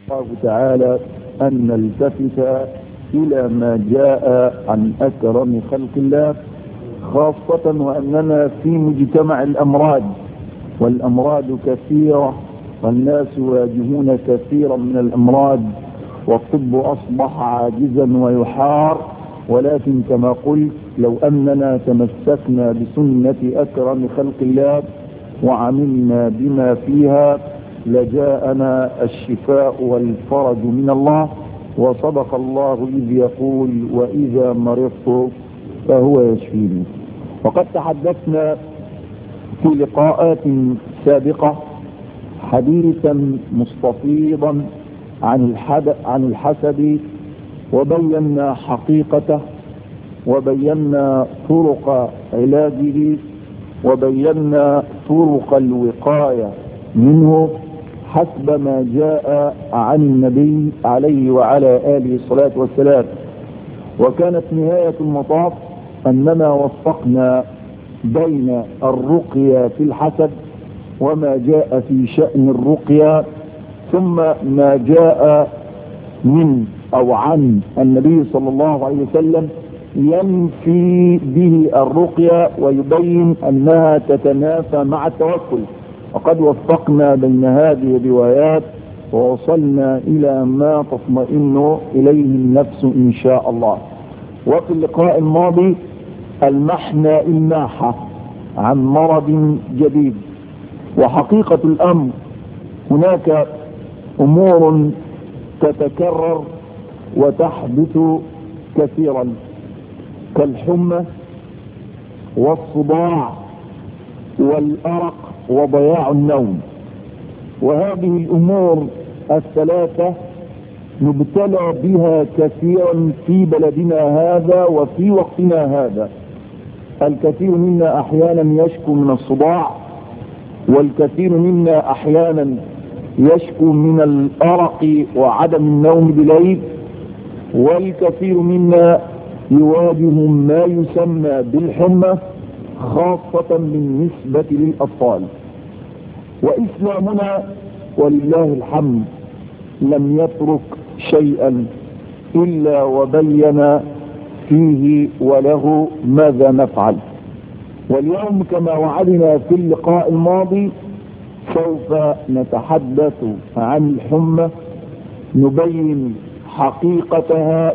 الله تعالى أن نلتفت إلى ما جاء عن أكرم خلق الله خاصة وأننا في مجتمع الأمراض والأمراض كثيرة والناس يواجهون كثيرا من الأمراض والطب أصبح عاجزا ويحار ولكن كما قلت لو أننا تمسكنا بسنة أكرم خلق الله وعملنا بما فيها لجاءنا الشفاء والفرج من الله وصدق الله إذ يقول وإذا مرضت فهو يشفيني وقد تحدثنا في لقاءات سابقة حديثا مستفيضا عن الحد عن الحسد وبينا حقيقته وبينا طرق علاجه وبينا طرق الوقاية منه حسب ما جاء عن النبي عليه وعلى آله الصلاة والسلام وكانت نهاية المطاف أننا وفقنا بين الرقية في الحسد وما جاء في شأن الرقية ثم ما جاء من أو عن النبي صلى الله عليه وسلم ينفي به الرقية ويبين أنها تتنافى مع التوكل وقد وفقنا بين هذه الروايات ووصلنا إلى ما تطمئن إليه النفس إن شاء الله وفي اللقاء الماضي المحنى الناحة عن مرض جديد وحقيقة الأمر هناك أمور تتكرر وتحدث كثيرا كالحمى والصداع والأرق وضياع النوم وهذه الأمور الثلاثة نبتلى بها كثيرا في بلدنا هذا وفي وقتنا هذا الكثير منا أحيانا يشكو من الصداع والكثير منا أحيانا يشكو من الأرق وعدم النوم بليل والكثير منا يواجه ما يسمى بالحمى خاصة بالنسبة للأطفال وإسلامنا ولله الحمد لم يترك شيئا إلا وبين فيه وله ماذا نفعل واليوم كما وعدنا في اللقاء الماضي سوف نتحدث عن الحمى نبين حقيقتها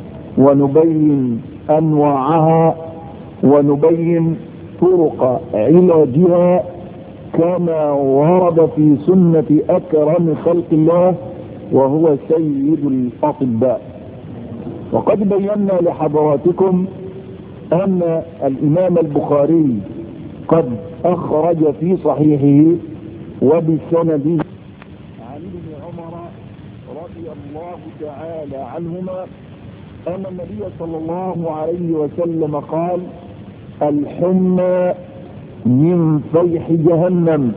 ونبين أنواعها ونبين طرق علاجها كما ورد في سنة أكرم خلق الله وهو سيد الأطباء وقد بينا لحضراتكم أن الإمام البخاري قد أخرج في صحيحه وبسنده عن ابن عمر رضي الله تعالى عنهما أن النبي صلى الله عليه وسلم قال الحمى من فيح جهنم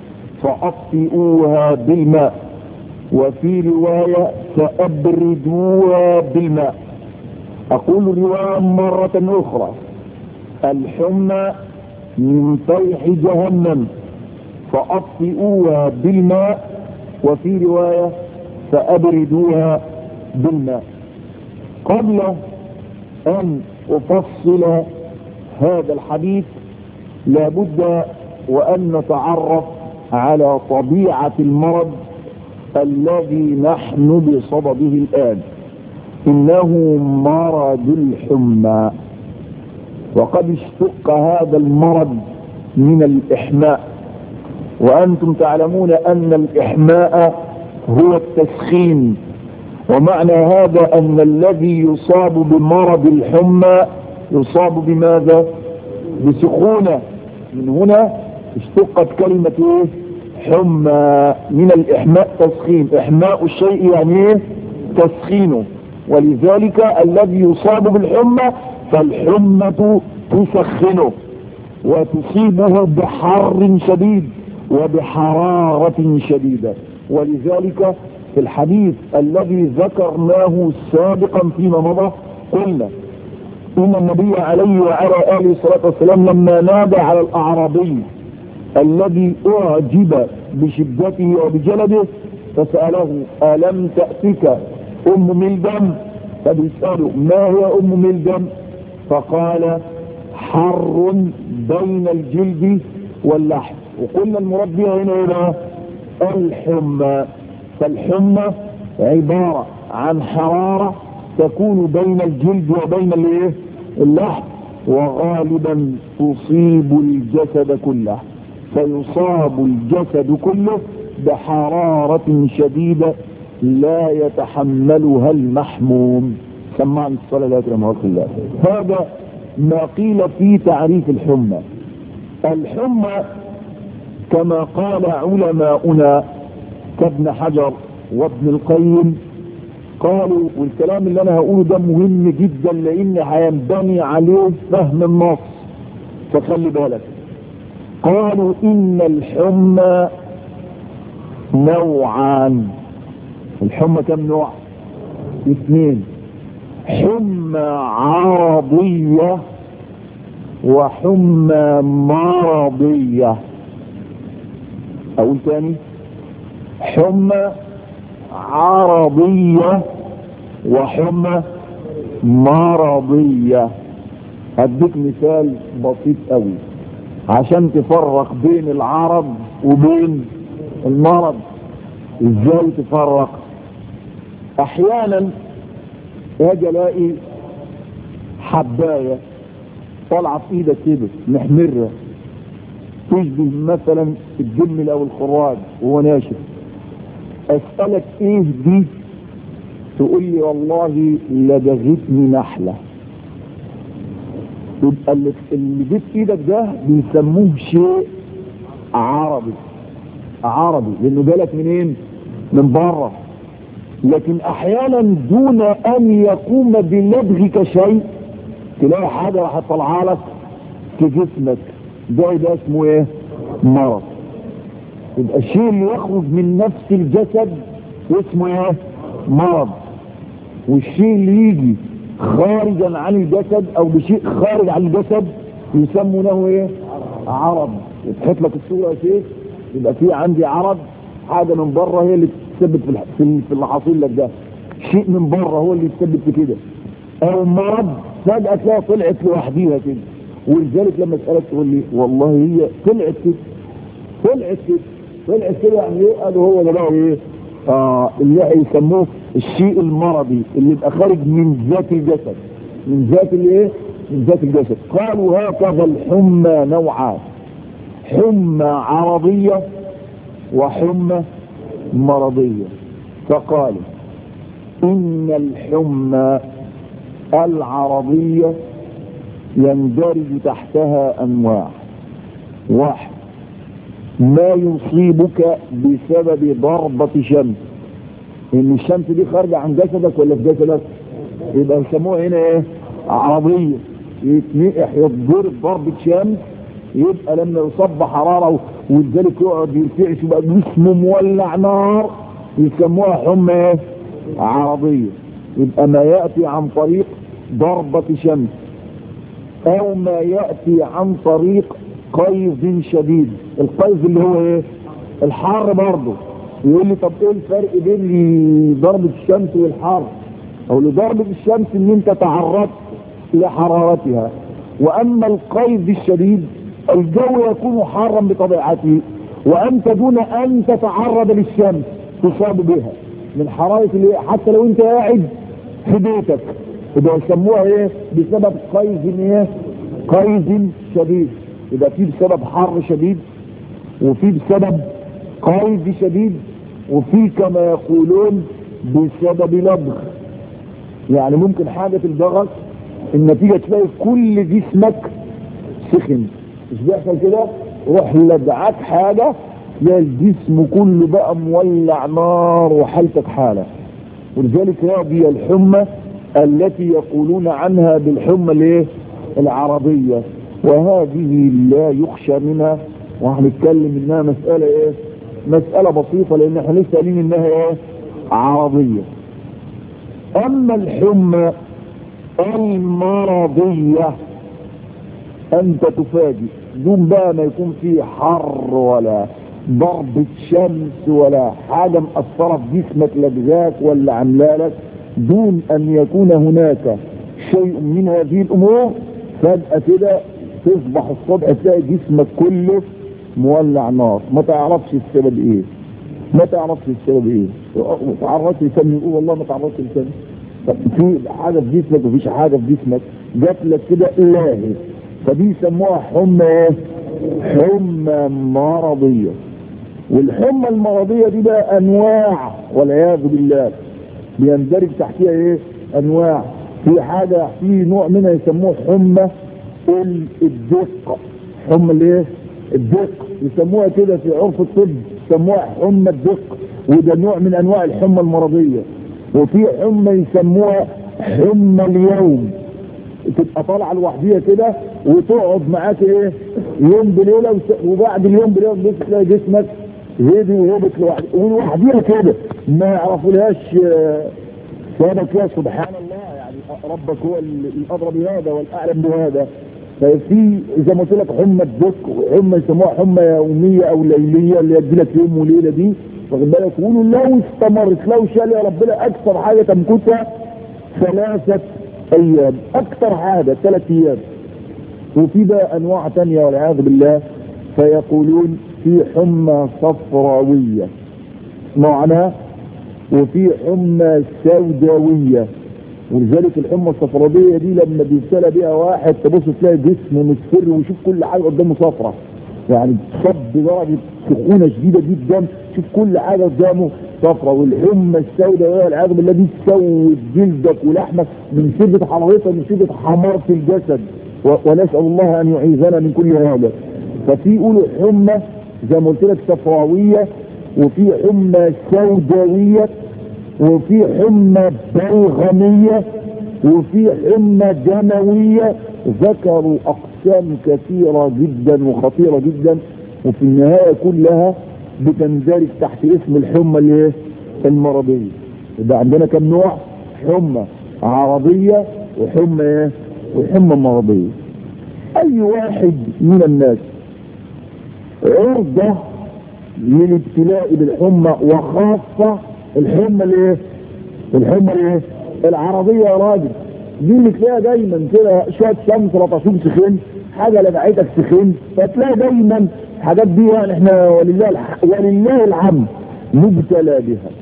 فأطفئوها بالماء وفي رواية فأبردوها بالماء أقول رواية مرة أخرى الحمى من فيح جهنم فأطفئوها بالماء وفي رواية فأبردوها بالماء قبل أن أفصل هذا الحديث لابد وأن نتعرف على طبيعة المرض الذي نحن بصدده الآن إنه مرض الحمى وقد اشتق هذا المرض من الإحماء وأنتم تعلمون أن الإحماء هو التسخين ومعنى هذا أن الذي يصاب بمرض الحمى يصاب بماذا بسخونة من هنا اشتقت كلمة ايه حمى من الإحماء تسخين إحماء الشيء يعني ايه تسخينه ولذلك الذي يصاب بالحمى فالحمة تسخنه وتصيبه بحر شديد وبحرارة شديدة ولذلك في الحديث الذي ذكرناه سابقا فيما مضى قلنا إن النبي عليه وعلى آله الصلاة والسلام لما نادى على الأعرابي الذي أعجب بشدته وبجلده فسأله ألم تأتك أم ملدم فبيسأله ما هي أم ملدم فقال حر بين الجلد واللحم وقلنا المراد بها هنا هنا الحمى فالحمى عبارة عن حرارة تكون بين الجلد وبين الايه اللحم وغالبا تصيب الجسد كله فيصاب الجسد كله بحرارة شديدة لا يتحملها المحموم سمعني الصلاة لا يكرم الله هذا ما قيل في تعريف الحمى الحمى كما قال علماؤنا كابن حجر وابن القيم قالوا والكلام اللي انا هقوله ده مهم جدا لان هينبني عليه فهم النص فخلي بالك قالوا ان الحمى نوعان الحمى كم نوع اثنين حمى عرضية وحمى مرضية اقول تاني حمى عرضية وحمى مرضية هديك مثال بسيط قوي عشان تفرق بين العرض وبين المرض ازاي تفرق احيانا اجي الاقي حبايه طالعه في ايدك كده محمره تشبه مثلا الجمل او الخراج وهو ناشف اسالك ايه دي تقول لي والله لدغتني نحله يبقى اللي اللي جه في ايدك ده بيسموه شيء عربي عربي لانه جالك منين من بره لكن احيانا دون ان يقوم بلدغك شيء تلاقي حاجه راح تطلع لك في جسمك ده ده اسمه ايه مرض يبقى الشيء اللي يخرج من نفس الجسد اسمه ايه مرض والشيء اللي يجي خارجا عن الجسد او بشيء خارج عن الجسد يسمونه ايه عرض يتحط لك الصوره يا شيخ يبقى في عندي عرض حاجه من بره هي اللي تثبت في في في اللي حاصل لك ده شيء من بره هو اللي يثبت في كده او مرض فجاه تلاقيها طلعت لوحديها كده ولذلك لما اسالك تقول لي والله هي طلعت كده طلعت كده طلعت كده يعني ايه قالوا هو ده بقى ايه آه اللي يسموه الشيء المرضي اللي يبقى خارج من ذات الجسد من ذات الايه من ذات الجسد قالوا هكذا الحمى نوعان حمى عرضية وحمى مرضية فقالوا إن الحمى العرضية يندرج تحتها أنواع واحد ما يصيبك بسبب ضربة شمس ان الشمس دي خارجة عن جسدك ولا في جسدك يبقى يسموها هنا ايه عرضية يتنقح يتضرب ضربة شمس يبقى لما يصاب بحرارة ولذلك يقعد يرتعش يبقى جسمه مولع نار يسموها حمى ايه عرضية يبقى ما يأتي عن طريق ضربة شمس او ما يأتي عن طريق قيظ شديد القيظ اللي هو ايه الحر برضه يقول لي طب ايه الفرق بين ضربة الشمس والحر او لضربة الشمس ان انت تعرضت لحرارتها واما القيظ الشديد الجو يكون حارا بطبيعته وانت دون ان تتعرض للشمس تصاب بها من حرارة اللي حتى لو انت قاعد في بيتك وده يسموها ايه بسبب قيظ ايه قيظ شديد يبقى في بسبب حر شديد وفي بسبب قيظ شديد وفي كما يقولون بسبب لدغ يعني ممكن حاجة تلدغك النتيجة تلاقي كل جسمك سخن مش بيحصل كده روح لدعك حاجة تلاقي الجسم كله بقى مولع نار وحالتك حالة ولذلك هذه الحمى التي يقولون عنها بالحمى الايه العربية وهذه لا يخشى منها وهنتكلم انها مسألة ايه مسألة بسيطة لان احنا لسه قايلين انها ايه عربية اما الحمى المرضية انت تفاجئ دون بقى ما يكون فيه حر ولا ضربة شمس ولا حاجة مأثرة في جسمك لجزاك ولا عاملالك دون أن يكون هناك شيء من هذه الأمور فجأة كده تصبح الصبح تلاقي جسمك كله مولع نار ما تعرفش السبب ايه ما تعرفش السبب ايه تعرضت لسان يقول والله ما تعرضت لسان طب في حاجة في جسمك وفيش حاجة في جسمك جات لك كده لاهي فدي يسموها حمى ايه حمى مرضية والحمى المرضية دي بقى انواع والعياذ بالله بيندرج تحتها ايه انواع في حاجة في نوع منها يسموه حمى الدق حمى الايه الدق يسموها كده في عرف الطب يسموها حمى الدق وده نوع من انواع الحمى المرضية وفي حمى يسموها حمى اليوم تبقى طالعه لوحديها كده وتقعد معاك ايه يوم بليله وبعد اليوم بليله بص تلاقي جسمك هدي وهبط لوحديها كده ما يعرفولهاش سبب فيها سبحان الله يعني ربك هو الادرى بهذا والاعلم بهذا ففي زي ما قلت لك حمى الدك وحمى يسموها حمى يوميه او ليليه اللي يدي لك يوم وليله دي واخد بالك يقولوا لو استمرت لو شال يا ربنا اكثر حاجه تمكثها ثلاثه ايام اكثر حاجه ثلاث ايام وفي بقى انواع تانية والعياذ بالله فيقولون في حمى صفراويه معناها وفي حمى سوداويه ولذلك الحمى الصفراويه دي لما بيبتلى بيها واحد تبص تلاقي جسمه مصفر ويشوف كل حاجه قدامه صفرة يعني صب درجه سخونه شديده جدا شوف كل حاجه قدامه صفرة والحمى السوداء والعياذ بالله دي تسود جلدك ولحمك من شده حرارتها من شده حماره الجسد ونسال الله ان يعيذنا من كل هذا ففي يقولوا حمى زي ما قلت لك صفراويه وفي حمى سوداويه وفي حمى بلغميه وفي حمى دمويه ذكروا اقسام كثيره جدا وخطيره جدا وفي النهايه كلها بتندرج تحت اسم الحمى الايه المرضيه يبقى عندنا كم نوع حمى عرضيه وحمى ايه وحمى مرضيه اي واحد من الناس عرضه للابتلاء بالحمى وخاصه الحمى الايه الحمى الايه العرضيه يا راجل دي اللي تلاقيها دايما كده شويه شمس لطشوم سخين حاجه لدعيتك سخين فتلاقي دايما الحاجات دي يعني احنا ولله الح... ولله الحمد نبتلى بها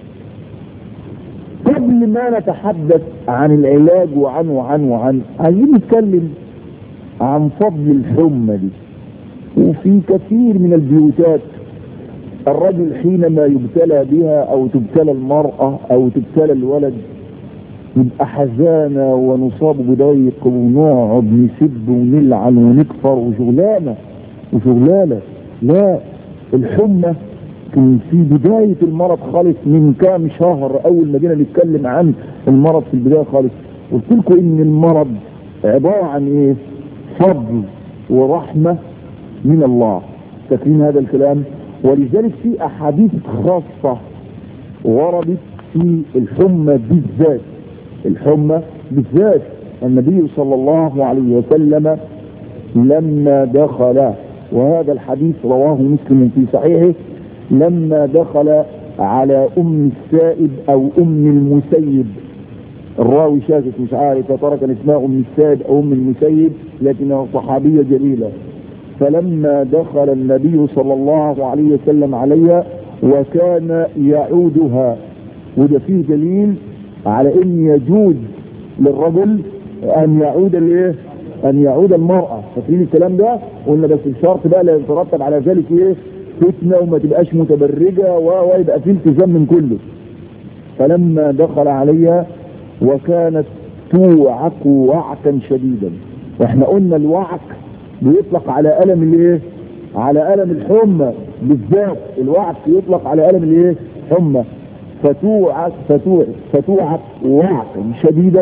قبل ما نتحدث عن العلاج وعن وعن وعن عايزين نتكلم عن فضل الحمى دي وفي كثير من البيوتات الرجل حينما يبتلى بها او تبتلى المرأة او تبتلى الولد يبقى حزانة ونصاب بضيق ونقعد نسب ونلعن ونكفر وشغلانة وشغلانة لا الحمى كان في بداية المرض خالص من كام شهر اول ما جينا نتكلم عن المرض في البداية خالص قلت لكم ان المرض عبارة عن ايه فضل ورحمة من الله فاكرين هذا الكلام ولذلك في احاديث خاصة وردت في الحمى بالذات الحمى بالذات النبي صلى الله عليه وسلم لما دخل وهذا الحديث رواه مسلم في صحيحه لما دخل على ام السائب او ام المسيب الراوي شاكك مش عارف يا ترى كان اسمها ام السائب او ام المسيب لكنها صحابيه جليله فلما دخل النبي صلى الله عليه وسلم عليها وكان يعودها وده فيه دليل على ان يجوز للرجل ان يعود الايه ان يعود المرأة فاكرين الكلام ده قلنا بس الشرط بقى لا يترتب على ذلك ايه فتنة وما تبقاش متبرجة ويبقى فيه التزام من كله فلما دخل عليها وكانت توعك وعكا شديدا واحنا قلنا الوعك بيطلق على ألم الايه على ألم الحمى بالذات الوعك يطلق على ألم الايه حمى فتوعك فتوعك فتوعك وعكا شديدا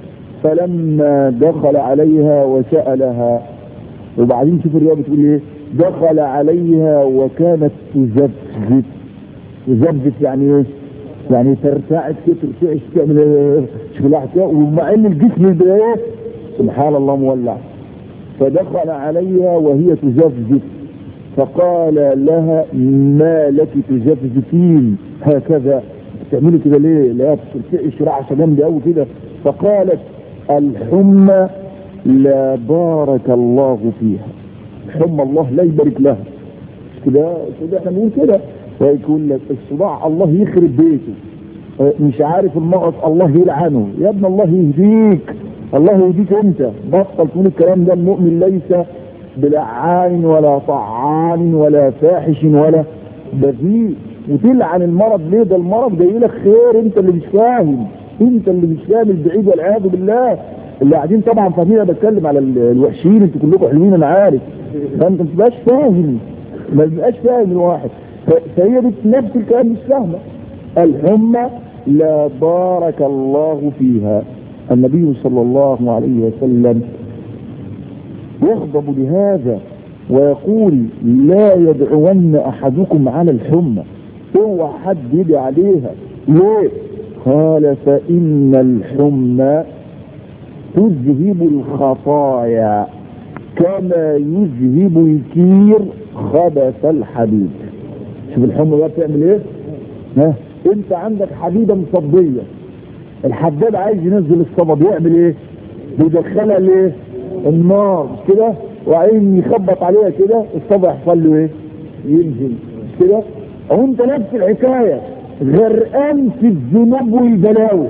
فلما دخل عليها وسألها وبعدين شوف الرواية بتقول ايه دخل عليها وكانت تزفزف تزفزف يعني ايه يعني ترتعد كده ترتعش تعمل شغلها كده ومع ان الجسم ده ايه سبحان الله مولع فدخل عليها وهي تزفزف فقال لها ما لك تزفزفين هكذا تعملي كده ليه لا ترتعي شراع جنبي قوي كده فقالت الحمى لا بارك الله فيها حمى الله لا يبارك لها مش كده كده احنا بنقول كده ويقول لك الصداع الله يخرب بيته مش عارف المغص الله يلعنه يا ابن الله يهديك الله يهديك انت بطل تقول الكلام ده المؤمن ليس بلعان ولا طعان ولا فاحش ولا بذيء وتلعن المرض ليه ده المرض جاي لك خير انت اللي مش فاهم انت اللي مش فاهم البعيد والعياذ بالله اللي قاعدين طبعا فاهمين انا بتكلم على الوحشين انتوا كلكم حلوين انا عارف فانت ما تبقاش فاهم ما تبقاش فاهم الواحد فهي دي نفس الكلام مش فاهمه الحمى لا بارك الله فيها النبي صلى الله عليه وسلم يغضب لهذا ويقول لا يدعون احدكم على الحمى اوعى حد يدعي عليها ليه قال فان الحمى تذهب الخطايا كما يذهب الكير خبث الحديد شوف الحمى بقى بتعمل ايه ها انت عندك حديده مصديه الحداد عايز ينزل الصبا بيعمل ايه بيدخلها ليه النار مش كده وبعدين يخبط عليها كده الصبا يحصل له ايه ينزل مش كده او انت نفس الحكايه غرقان في الذنوب والبلاوي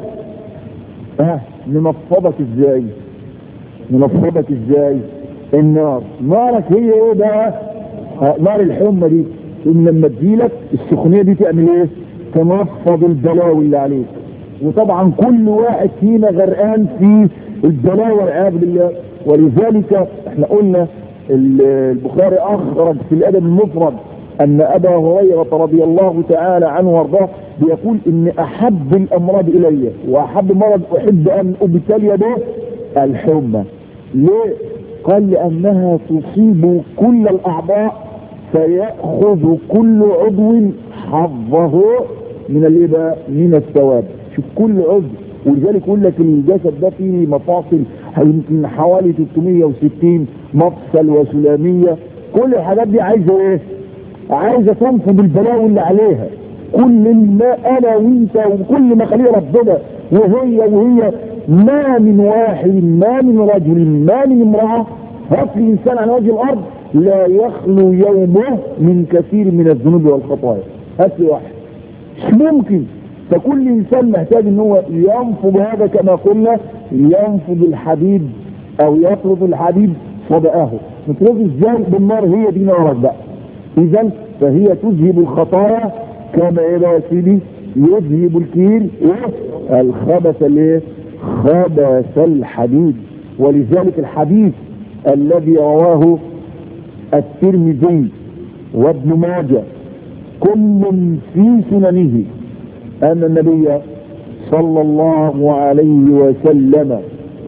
ها ننفضك ازاي ننفضك ازاي النار نارك هي ايه بقى نار الحمى دي ان لما تجيلك السخونيه دي تعمل ايه تنفض البلاوي اللي عليك وطبعا كل واحد فينا غرقان في البلاوي والعياذ بالله ولذلك احنا قلنا البخاري اخرج في الادب المفرد ان ابا هريره رضي الله تعالى عنه وارضاه بيقول ان احب الامراض الي واحب مرض احب ان ابتلي به الحمى ليه قال لانها تصيب كل الاعضاء فيأخذ كل عضو حظه من الايه من الثواب شوف كل عضو ولذلك يقول لك الجسد ده فيه مفاصل يمكن حوالي 360 مفصل وسلامية كل الحاجات دي عايزة ايه عايزة تنفض البلاوي اللي عليها كل ما انا وانت وكل ما خليه ربنا وهي وهي ما من واحد ما من رجل ما من امرأة هات لي انسان على وجه الارض لا يخلو يومه من كثير من الذنوب والخطايا هات لي واحد مش ممكن فكل انسان محتاج ان هو ينفض هذا كما قلنا ينفض الحديد او يطرد الحديد صدقه نطرده ازاي بالنار هي دي نارك بقى اذا فهي تذهب الخطايا كما ايه بقى يا سيدي يذهب الكير ايه الخبث الايه خبث الحديد ولذلك الحديث الذي رواه الترمذي وابن ماجه كل في سننه أن النبي صلى الله عليه وسلم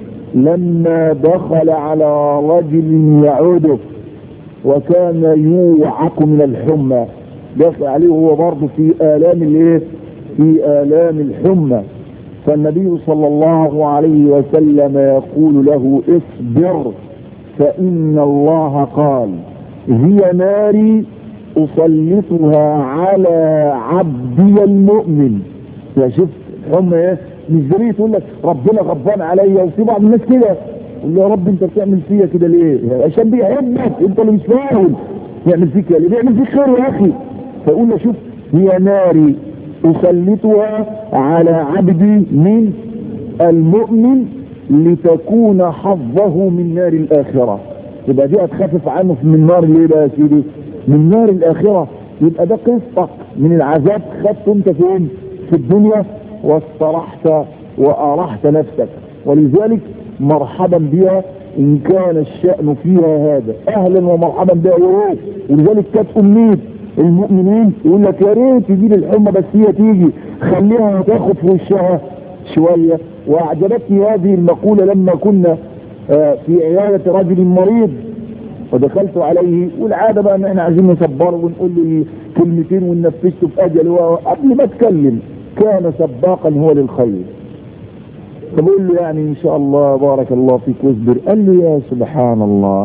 لما دخل على رجل يعوده وكان يوعك من الحمى دخل عليه هو برضه في آلام الايه في آلام الحمى فالنبي صلى الله عليه وسلم يقول له اصبر فإن الله قال هي ناري أسلطها على عبدي المؤمن يا شفت هم ايه مش زي تقول لك ربنا غضبان عليا وفي بعض الناس كده يقول له يا رب انت بتعمل فيا كده ليه عشان بيحبك انت اللي مش فاهم يعمل فيك كده ليه بيعمل فيك خير يا اخي فيقول له شوف هي ناري أسلطها على عبدي من المؤمن لتكون حظه من نار الآخرة يبقى دي هتخفف عنه من نار ليه بقى يا سيدي من نار الآخرة يبقى ده قصتك من العذاب خدته انت فين في الدنيا واسترحت وأرحت نفسك ولذلك مرحبا بها إن كان الشأن فيها هذا أهلا ومرحبا بها يا ريت ولذلك كانت أمنية المؤمنين يقول لك يا ريت تجيب الحمى بس هي تيجي خليها تاخد في وشها شوية وأعجبتني هذه المقولة لما كنا في عيادة رجل مريض ودخلت عليه والعادة بقى ان احنا عايزين نصبره ونقول له كلمتين وننفذته في اجل قبل ما اتكلم كان سباقا هو للخير فبقول له يعني ان شاء الله بارك الله فيك واصبر قال لي يا سبحان الله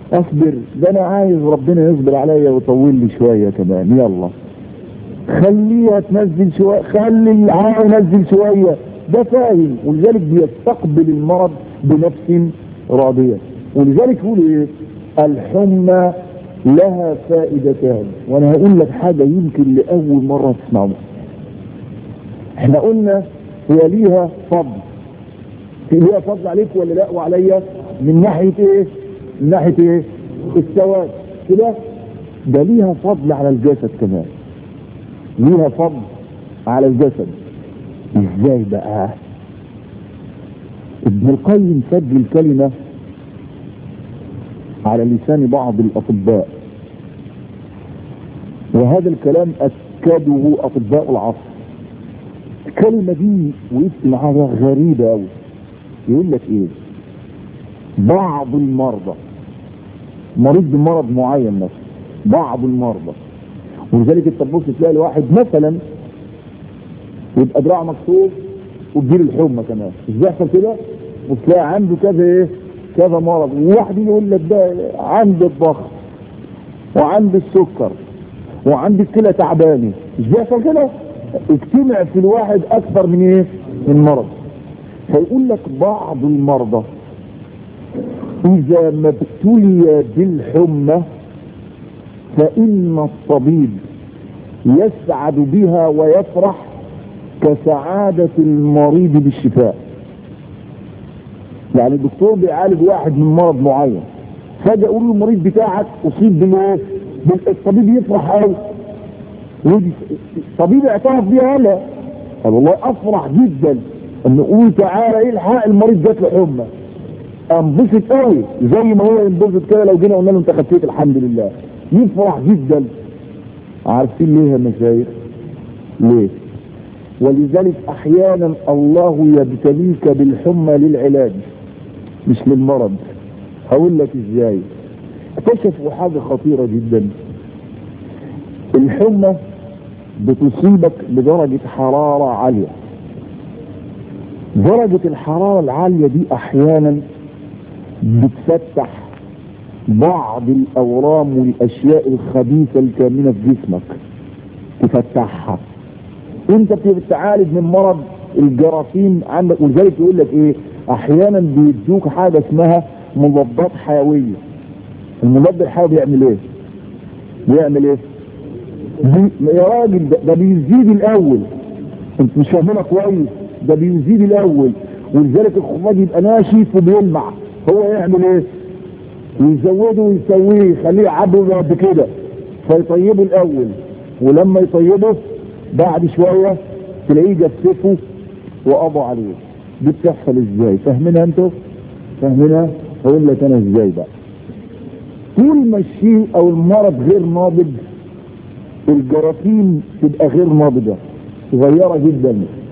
اصبر ده انا عايز ربنا يصبر عليا ويطول لي شويه كمان يلا خليها تنزل شويه خلي العاء ينزل شويه ده فاهم ولذلك بيستقبل المرض بنفس راضيه ولذلك يقول ايه الحمى لها فائدتان وانا هقول لك حاجه يمكن لاول مره تسمعوها احنا قلنا هي ليها فضل ليها فضل عليك ولا لا وعليا من ناحيه ايه من ناحيه ايه السواد كده ده ليها فضل على الجسد كمان ليها فضل على الجسد ازاي بقى ابن القيم سجل كلمه على لسان بعض الاطباء وهذا الكلام اكده اطباء العصر الكلمه دي وقفت معاها غريبه قوي يقول لك ايه بعض المرضى مريض بمرض معين مثلا بعض المرضى ولذلك انت تبص تلاقي الواحد مثلا يبقى دراعه مكسور وتجيله الحمى كمان مش بيحصل كده وتلاقي عنده كذا ايه كذا مرض وواحد يقول لك ده عنده الضغط وعنده السكر وعنده الكلى تعبانه مش بيحصل كده اجتمع في الواحد اكثر من ايه من مرض فيقول لك بعض المرضى اذا ما ابتلي بالحمى فان الطبيب يسعد بها ويفرح كسعادة المريض بالشفاء يعني الدكتور بيعالج واحد من مرض معين فجأة يقول له المريض بتاعك اصيب بالايه الطبيب يفرح قوي الطبيب اعترف بيها لا قال والله افرح جدا ان نقول تعالى الحق المريض جات له حمى انبسط قوي زي ما هو ينبسط كده لو جينا قلنا له انت خفيت الحمد لله يفرح جدا عارفين ليه يا مشايخ ليه ولذلك احيانا الله يبتليك بالحمى للعلاج مش للمرض هقول لك ازاي اكتشفوا حاجة خطيرة جدا الحمى بتصيبك بدرجة حرارة عالية درجة الحرارة العالية دي احيانا بتفتح بعض الاورام والاشياء الخبيثة الكامنة في جسمك تفتحها انت بتتعالج من مرض الجراثيم عندك ولذلك يقول لك ايه احيانا بيدوك حاجة اسمها مضادات حيوية المضاد الحيوي بيعمل ايه بيعمل ايه بي... يا راجل ده, ده بيزيد الاول انت مش فاهمينها كويس ده بيزيد الاول ولذلك الخراج يبقى ناشف وبيلمع هو يعمل ايه يزوده ويسويه يخليه يعبه قد كده فيطيبه الاول ولما يطيبه بعد شوية تلاقيه جففه وقضوا عليه دي بتحصل ازاي فاهمينها انتوا فاهمينها هقول لك انا ازاي بقى طول ما الشيء او المرض غير ناضج الجراثيم تبقى غير ناضجة صغيرة جدا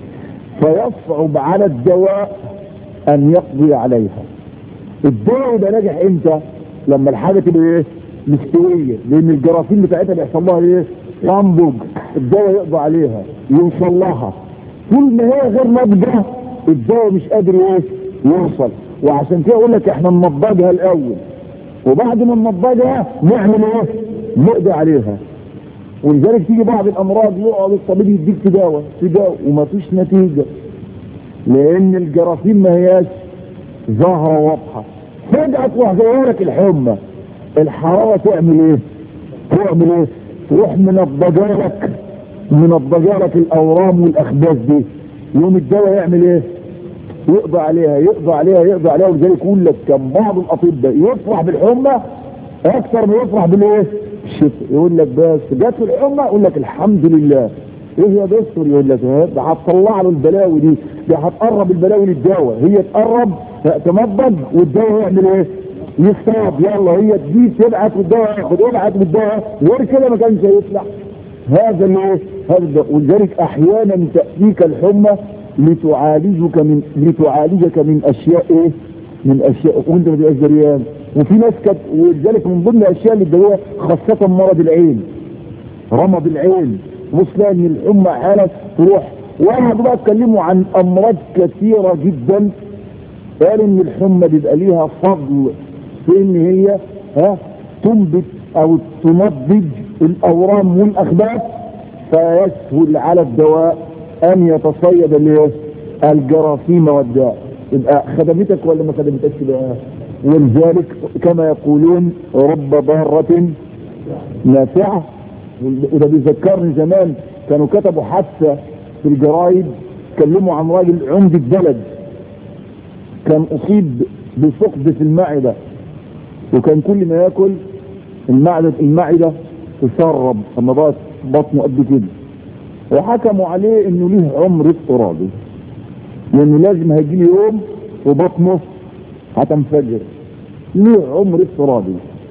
فيصعب على الدواء ان يقضي عليها الدواء يبقى ناجح امتى لما الحاجة تبقى ايه مستوية لان الجراثيم بتاعتها بيحصل لها ايه ينضج الدواء يقضي عليها يوصل لها طول ما هي غير ناضجة الدواء مش قادر ايه يوصل وعشان كده اقول لك احنا ننضجها الاول وبعد ما ننضجها نعمل ايه نقضي عليها ولذلك تيجي بعض الامراض يقعد الطبيب يديك تداوى تداوى وما فيش نتيجة لان الجراثيم ما هياش ظاهرة واضحة فجأة تروح لك الحمى الحرارة تعمل ايه تعمل ايه تروح منضجالك منضجالك الاورام والاخباث دي يوم الدواء يعمل ايه يقضى عليها يقضى عليها يقضى عليها ولذلك يقول لك كان بعض الاطباء يفرح بالحمى اكثر ما يفرح بالايه الشتاء يقول لك بس جت الحمى يقول لك الحمد لله ايه يا دكتور يقول لك ده هتطلع له البلاوي دي ده هتقرب البلاوي للدواء هي تقرب تمضج والدواء يعمل ايه يصاب يلا هي تجيب تبعت والدواء ياخد يبعت والدواء غير كده ما كانش هيطلع هذا الايه هذا ولذلك احيانا تاتيك الحمى لتعالجك من لتعالجك من اشياء ايه من اشياء وانت ما تبقاش دريان وفي ناس كانت ولذلك من ضمن الاشياء اللي تداويها خاصه مرض العين رمض العين وصل ان الحمى حاله تروح وانا بقى اتكلموا عن امراض كثيره جدا قال ان الحمى بيبقى ليها فضل في ان هي ها تنبت او تنضج الاورام والاخباث فيسهل على الدواء ان يتصيد الايه الجراثيم والداء يبقى خدمتك ولا ما خدمتكش بقى ولذلك كما يقولون رب ضارة نافعة وده بيذكرني زمان كانوا كتبوا حادثة في الجرايد تكلموا عن راجل عمدة بلد كان اصيب بفقد في المعدة وكان كل ما ياكل المعدة المعدة تسرب اما بقت بطنه قد كده وحكموا عليه انه ليه عمر افتراضي لانه لازم هيجي يوم وبطنه هتنفجر ليه عمر افتراضي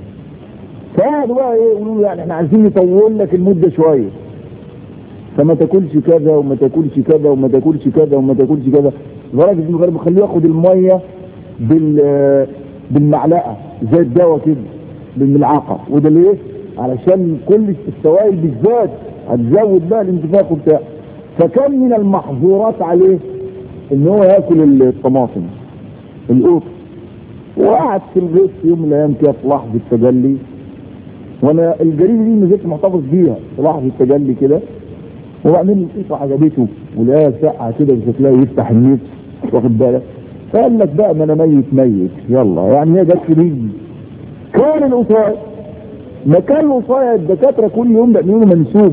فقعدوا بقى ايه يقولوا له يعني احنا عايزين نطول لك المده شويه فما تاكلش كذا وما تاكلش كذا وما تاكلش كذا وما تاكلش كذا لدرجه انه غير بيخليه ياخد الميه بال بالمعلقه زي الدواء كده بالملعقه وده ليه؟ علشان كل السوائل بالذات هتزود بقى الانتفاخ وبتاع فكان من المحظورات عليه ان هو ياكل الطماطم القوط وقعد في الغيط في يوم من الايام كده في لحظه تجلي وانا الجريمه دي ما زلت محتفظ بيها في لحظه تجلي كده وبعدين القيطه عجبته ولقاها ساقعه كده شكلها يفتح النفس واخد بالك فقال لك بقى ما انا ميت ميت يلا يعني هي جت في رجلي كان الوصاية مكان الوصاية الدكاترة كل يوم بيعملوا له منسوب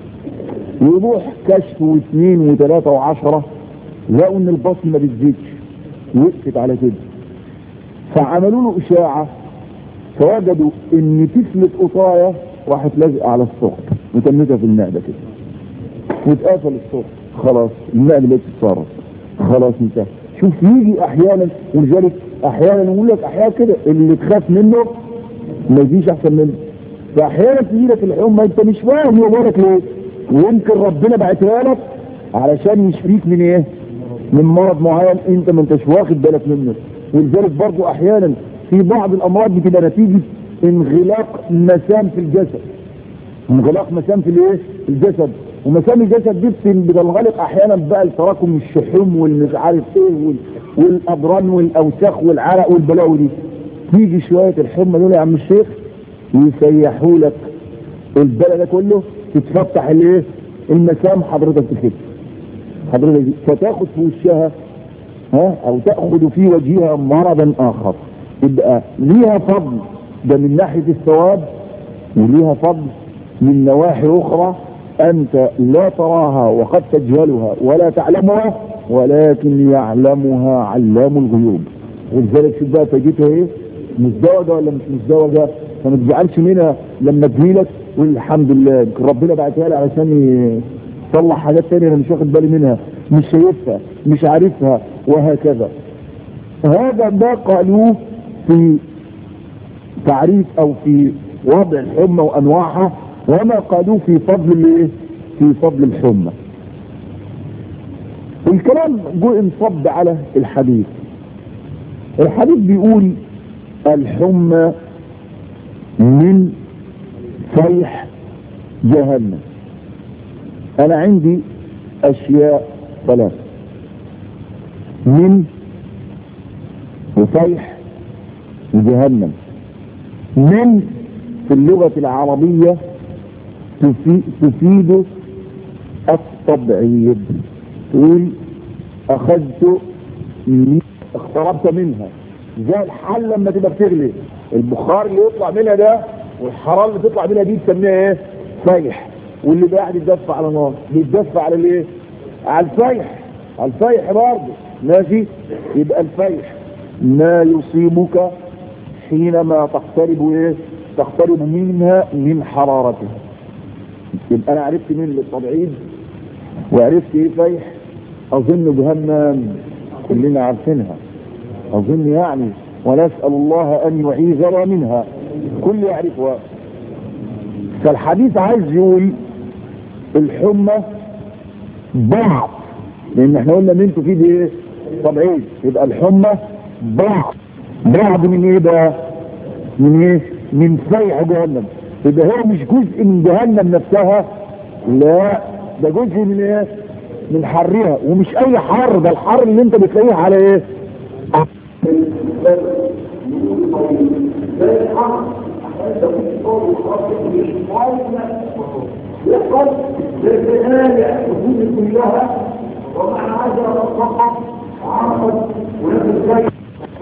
يروح كشف واثنين وثلاثة وعشرة لقوا ان البطن ما بتزيدش وقفت على كده فعملوا له اشاعة فوجدوا ان تفلة قطاية راحت لازقة على السقط وتمتها في المعدة كده واتقفل السقط خلاص المعدة بقت تتصرف خلاص انتهى شوف يجي احيانا ولذلك احيانا يقول لك احيانا كده اللي تخاف منه ما يجيش احسن منه فاحيانا تجي لك الحمى انت مش فاهم يقول لك ليه ويمكن ربنا بعتها لك علشان يشفيك من ايه من مرض معين انت ما انتش واخد بالك منه ولذلك برضو احيانا في بعض الامراض بتبقى نتيجه انغلاق مسام في الجسد انغلاق مسام في الايه الجسد ومسام الجسد دي بتنغلق احيانا بقى لتراكم الشحوم والمش عارف ايه وال... والابران والاوساخ والعرق والبلاوي دي تيجي شويه الحمى دول يا عم الشيخ يسيحوا لك البلد ده كله تتفتح الايه المسام حضرتك تخف حضرتك دي فتاخد في وشها ها او تاخذ في وجهها مرضا اخر يبقى ليها فضل ده من ناحيه الثواب وليها فضل من نواحي اخرى انت لا تراها وقد تجهلها ولا تعلمها ولكن يعلمها علام الغيوب ولذلك شوف بقى فايدتها ايه مزدوجه ولا مش مزدوجه فما تزعلش منها لما تجيلك قول الحمد لله ربنا بعتها لي علشان يطلع حاجات تانية انا مش واخد بالي منها مش شايفها مش عارفها وهكذا هذا ما قالوه في تعريف او في وضع الحمى وانواعها وما قالوه في فضل الايه في فضل الحمى الكلام جو انصب على الحديث الحديث بيقول الحمى من فيح جهنم انا عندي اشياء ثلاث من وفيح جهنم من في اللغة العربية تفيد التبعيض تقول اخذت اقتربت منها زي الحل لما تبقى بتغلي البخار اللي يطلع منها ده والحراره اللي تطلع منها دي تسميها ايه فيح واللي قاعد يتدفع على نار بيتدفع على الايه على الفيح على الفيح برضه ماشي يبقى الفيح ما يصيبك حينما تقترب ايه تقترب منها من حرارتها يبقى انا عرفت مين التبعيد وعرفت ايه فيح اظن جهنم كلنا عارفينها اظن يعني ونسأل الله ان يعيذنا منها كل يعرفها فالحديث عايز يقول الحمى بعض لان احنا قلنا من تفيد ايه تبعيد يبقى الحمى بعض بعض من ايه بقى من ايه من فيح جهنم يبقى هو مش جزء من جهنم نفسها لا ده جزء من ايه من حرها ومش اي حر ده الحر اللي انت بتلاقيه على ايه يقول بالبداية الوجود كلها ومع هذا فقط عرفت ونفس ذلك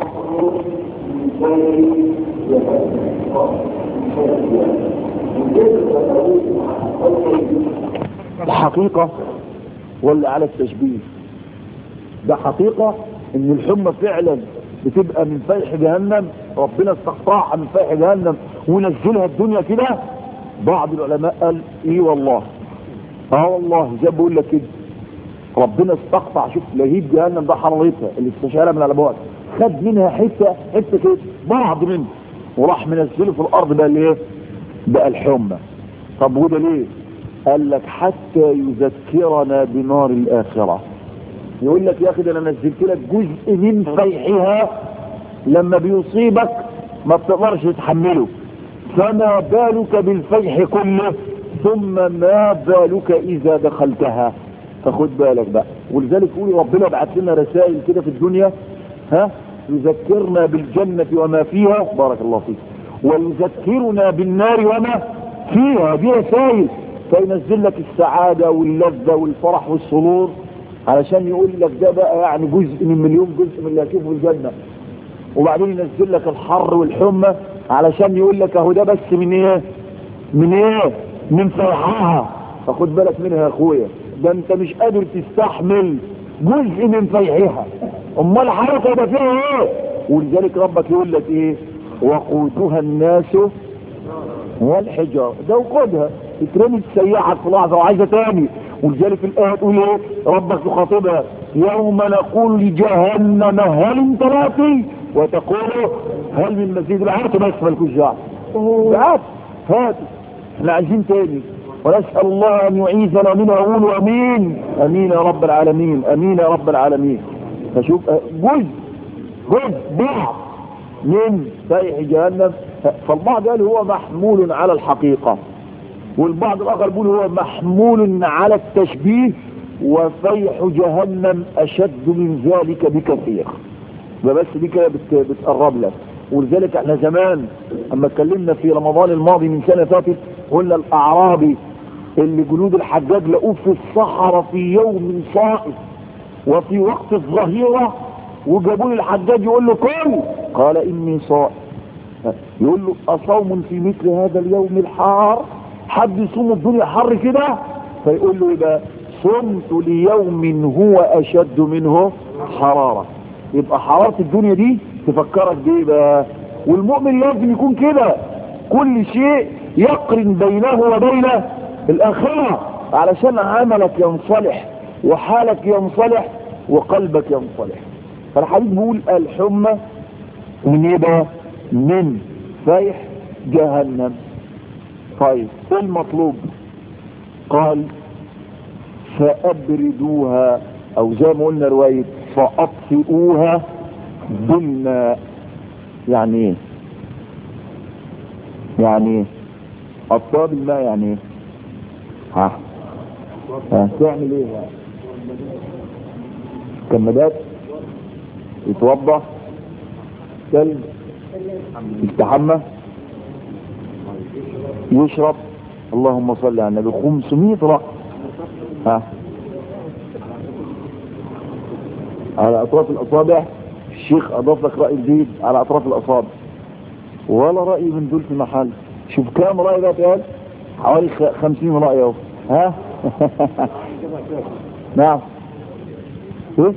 الحقيقة ولا على التشبيه ده حقيقة ان الحمى فعلا بتبقى من فيح جهنم ربنا استقطعها من فيح جهنم ونزلها الدنيا كده بعض العلماء قال ايه والله اه والله زي بقول لك كده ربنا استقطع شوف لهيب جهنم ده حرارتها اللي استشعرها من على بعد خد منها حته حته كده بعض منه وراح منزله في الارض بقى الايه بقى الحمى طب وده ليه قال لك حتى يذكرنا بنار الاخره يقول لك يا اخي ده انا نزلت لك جزء من فيحها لما بيصيبك ما بتقدرش تتحمله فما بالك بالفيح كله ثم ما بالك اذا دخلتها فخد بالك بقى ولذلك قولي ربنا بعت لنا رسائل كده في الدنيا ها يذكرنا بالجنة وما فيها بارك الله فيك ويذكرنا بالنار وما فيها دي رسائل فينزل لك السعادة واللذة والفرح والسرور علشان يقول لك ده بقى يعني جزء من مليون جزء من اللي هتشوفه في الجنة وبعدين ينزل لك الحر والحمى علشان يقول لك اهو ده بس من ايه من ايه من فيحها فخد بالك منها يا اخويا ده انت مش قادر تستحمل جزء من فيحها امال حياتها ده فيها ايه ولذلك ربك يقول لك ايه وقودها الناس والحجار ده وقودها اترمت سياحك في لحظه وعايزه تاني ولذلك الايه تقول ايه ربك تخاطبها يوم نقول لجهنم هل امتلأتي وتقول هل من مزيد العهد بس مالكوش دعوه بعد هاتوا احنا عايزين تاني ونسأل الله أن يعيذنا منه أقول أمين أمين يا رب العالمين أمين يا رب العالمين فشوف جزء جزء بعض من فيح جهنم فالبعض قال هو محمول على الحقيقة والبعض الآخر بيقول هو محمول على التشبيه وفيح جهنم أشد من ذلك بكثير فبس دي كده بت- بتقرب لك ولذلك احنا زمان اما اتكلمنا في رمضان الماضي من سنة فاتت قلنا الاعرابي اللي جنود الحجاج لقوه في الصحراء في يوم صائف وفي وقت الظهيرة وجابوا لي الحجاج يقول له كل قال اني صائم يقول له اصوم في مثل هذا اليوم الحار حد يصوم الدنيا حر كده فيقول له يبقى صمت ليوم هو اشد منه حرارة يبقى حرارة الدنيا دي تفكرك بايه بقى والمؤمن لازم يكون كده كل شيء يقرن بينه وبين الاخرة علشان عملك ينصلح وحالك ينصلح وقلبك ينصلح فالحديث بيقول الحمى من ايه بقى من فيح جهنم طيب ايه المطلوب قال فابردوها او زي ما قلنا رواية فاطفئوها بالماء يعني ايه يعني ايه اطفاء بالماء يعني ايه ها ها تعمل ايه بقى كمادات يتوضا كلب يستحمى يشرب اللهم صل على النبي 500 رأس ها على اطراف الاصابع الشيخ اضاف لك رأي جديد على اطراف الاصابع ولا رأي من دول في محل شوف كام رأي بقى اتقال حوالي خ- 50 رأي اهو ها نعم ايه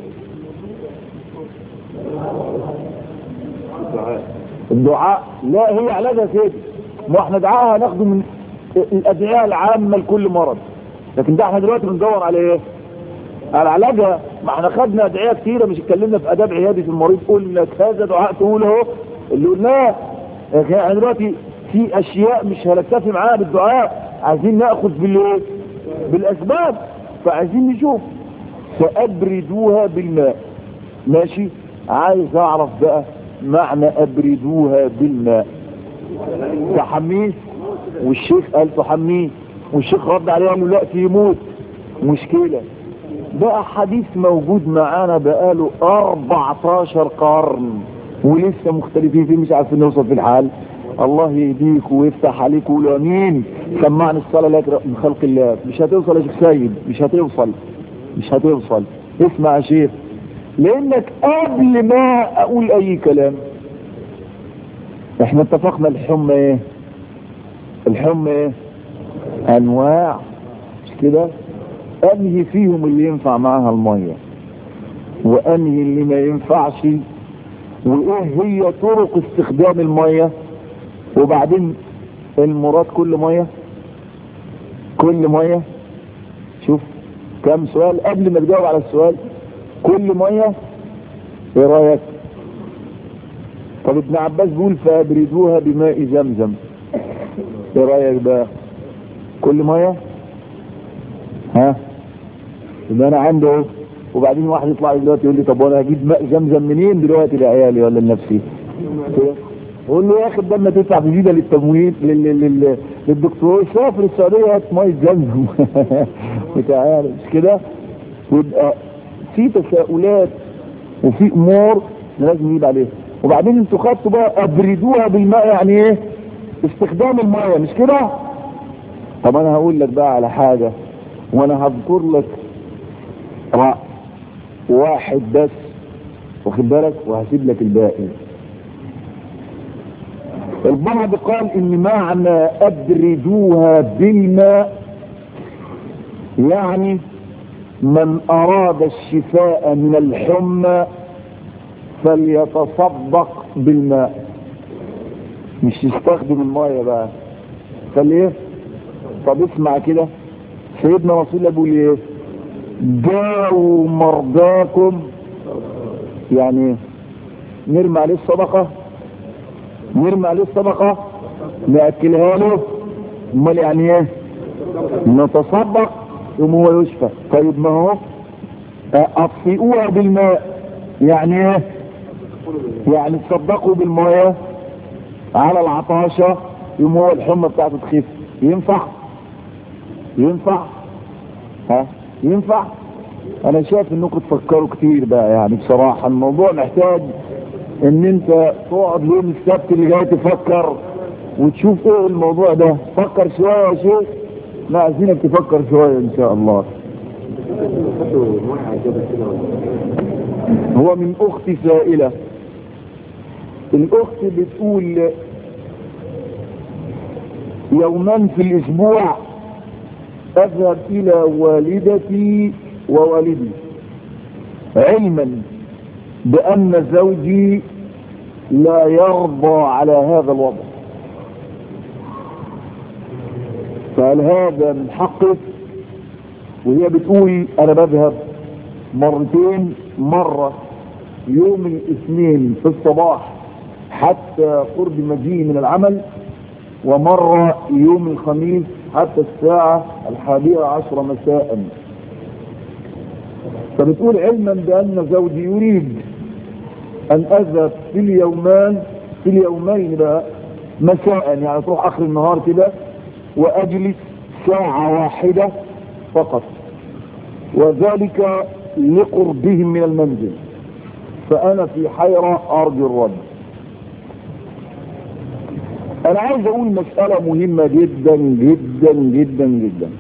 الدعاء لا هي علاجها كده ما احنا دعاءها هناخده من الادعياء العامه لكل مرض لكن ده احنا دلوقتي بندور على ايه على علاجها ما احنا خدنا ادعيه كتيره مش اتكلمنا في اداب عياده المريض قلنا لك هذا دعاء تقول اهو اللي قلناه لكن احنا دلوقتي في اشياء مش هنكتفي معاها بالدعاء عايزين ناخذ بالايه بالاسباب فعايزين نشوف فابردوها بالماء ماشي عايز اعرف بقى معنى ابردوها بالماء تحميه والشيخ قال تحميه والشيخ رد عليه قال له لا يموت مشكلة بقى حديث موجود معانا بقاله 14 قرن ولسه مختلفين فيه مش عارفين نوصل في الحال الله يهديك ويفتح عليك وقولوا امين سمعني الصلاه لا يقرأ من خلق الله مش هتوصل يا شيخ سيد مش هتوصل مش هتوصل اسمع يا شيخ لانك قبل ما اقول اي كلام احنا اتفقنا الحمى ايه الحمى ايه انواع مش كده انهي فيهم اللي ينفع معاها الميه وانهي اللي ما ينفعش وايه هي طرق استخدام الميه وبعدين المراد كل ميه كل ميه شوف كم سؤال قبل ما تجاوب على السؤال كل ميه ايه رايك طب ابن عباس بيقول فابردوها بماء زمزم ايه رايك بقى كل ميه ها يبقى انا عندي اهو وبعدين واحد يطلع لي دلوقتي يقول لي طب وانا هجيب ماء زمزم منين دلوقتي لعيالي ولا لنفسي اقول له يا اخي بدل ما تدفع فيزا للتمويل لل... لل... للدكتور سافر السعوديه هات ميه زمزم وتعالى مش كده يبقى في تساؤلات وفي امور لازم نجيب عليها وبعدين انتوا خدتوا بقى ابردوها بالماء يعني ايه استخدام الميه مش كده طب انا هقول لك بقى على حاجه وانا هذكر لك رأي واحد بس واخد بالك وهسيب لك الباقي البعض قال ان معنى ابردوها بالماء يعني من اراد الشفاء من الحمى فليتصدق بالماء مش يستخدم الماء بقى فليه طب اسمع كده سيدنا رسول الله بيقول ايه داووا مرضاكم يعني نرمي عليه الصدقة نرمي عليه الصدقة نأكلها له امال يعني ايه نتصدق يوم هو يشفى طيب ما هو اطفئوها بالماء يعني ايه يعني تصدقوا بالماء على العطاشة يوم هو الحمى بتاعته تخف ينفع ينفع ها ينفع انا شايف انكم تفكروا كتير بقى يعني بصراحة الموضوع محتاج ان انت تقعد يوم السبت اللي جاي تفكر وتشوف ايه الموضوع ده فكر شوية يا شيخ لا عايزينك تفكر شوية ان شاء الله هو من اختي سائلة الاخت بتقول يوما في الاسبوع اذهب الى والدتي ووالدي علما بان زوجي لا يرضى على هذا الوضع فهل هذا من حقه وهي بتقول انا بذهب مرتين مرة يوم الاثنين في الصباح حتى قرب مجيء من العمل ومرة يوم الخميس حتى الساعة الحادية عشر مساء فبتقول علما بأن زوجي يريد أن أذهب في اليومان في اليومين بقى مساء يعني تروح آخر النهار كده وأجلس ساعة واحدة فقط وذلك لقربهم من المنزل فأنا في حيرة أرجو الرد أنا عايز أقول مسألة مهمة جدا جدا جدا جدا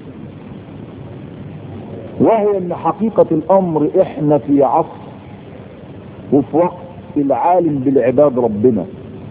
وهي أن حقيقة الأمر إحنا في عصر وفي وقت العالم بالعباد ربنا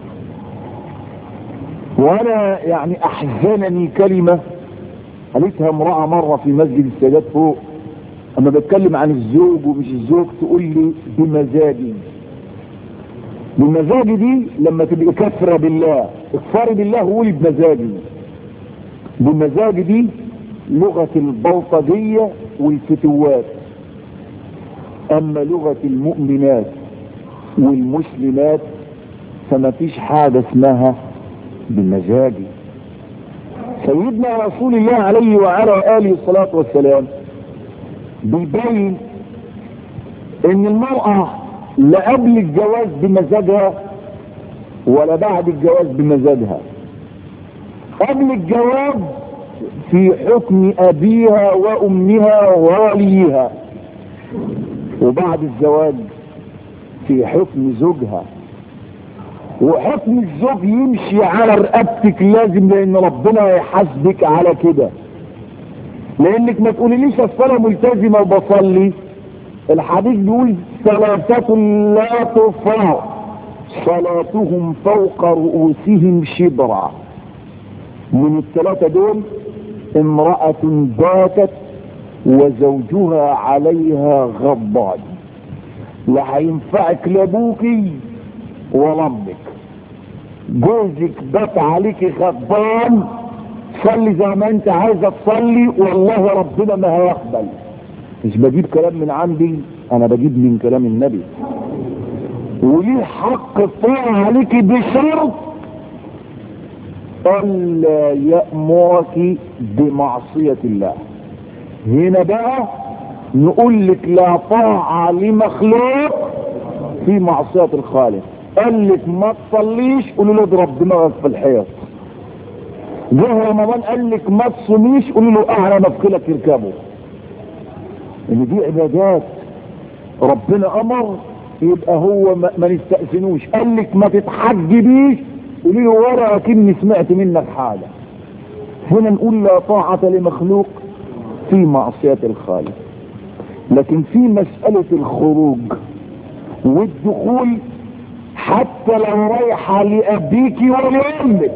وأنا يعني أحزنني كلمة قالتها امرأة مرة في مسجد السادات فوق اما بتكلم عن الزوج ومش الزوج تقول لي بمزاجي بمزاجي دي لما تبقى كفرة بالله اكفري بالله وقولي بمزاجي بمزاجي دي لغة البلطجية والفتوات اما لغة المؤمنات والمسلمات فما فيش حاجة اسمها بمزاجي سيدنا رسول الله عليه وعلى آله الصلاة والسلام بيبين ان المرأة لا قبل الجواز بمزاجها ولا بعد الجواز بمزاجها قبل الجواز في حكم ابيها وامها ووليها وبعد الزواج في حكم زوجها وحكم الزوج يمشي على رقبتك لازم لان ربنا يحاسبك على كده لانك ما تقوليليش الصلاه ملتزمه وبصلي الحديث بيقول ثلاثة لا ترفع صلاتهم فوق رؤوسهم شبرا من الثلاثة دول امرأة باتت وزوجها عليها غضبان لا هينفعك لابوكي ولا امك جوزك بات عليكي غضبان صلي زي ما انت عايزه تصلي والله ربنا ما هيقبل مش بجيب كلام من عندي انا بجيب من كلام النبي وليه حق الطاعة عليك بشرط الا يأمرك بمعصية الله هنا بقى نقول لك لا طاعة لمخلوق في معصية الخالق قال لك ما تصليش قولوا له اضرب دماغك في الحيط جه رمضان قال لك ما تصوميش قولوا له اعلى مفكلك يركبه ان دي عبادات ربنا امر يبقى هو ما, ما نستأذنوش قال لك ما تتحجبيش قولي له ورا اكني سمعت منك حاجه هنا نقول لا طاعة لمخلوق في معصية الخالق لكن في مسألة الخروج والدخول حتى لو رايحة لأبيك ولأمك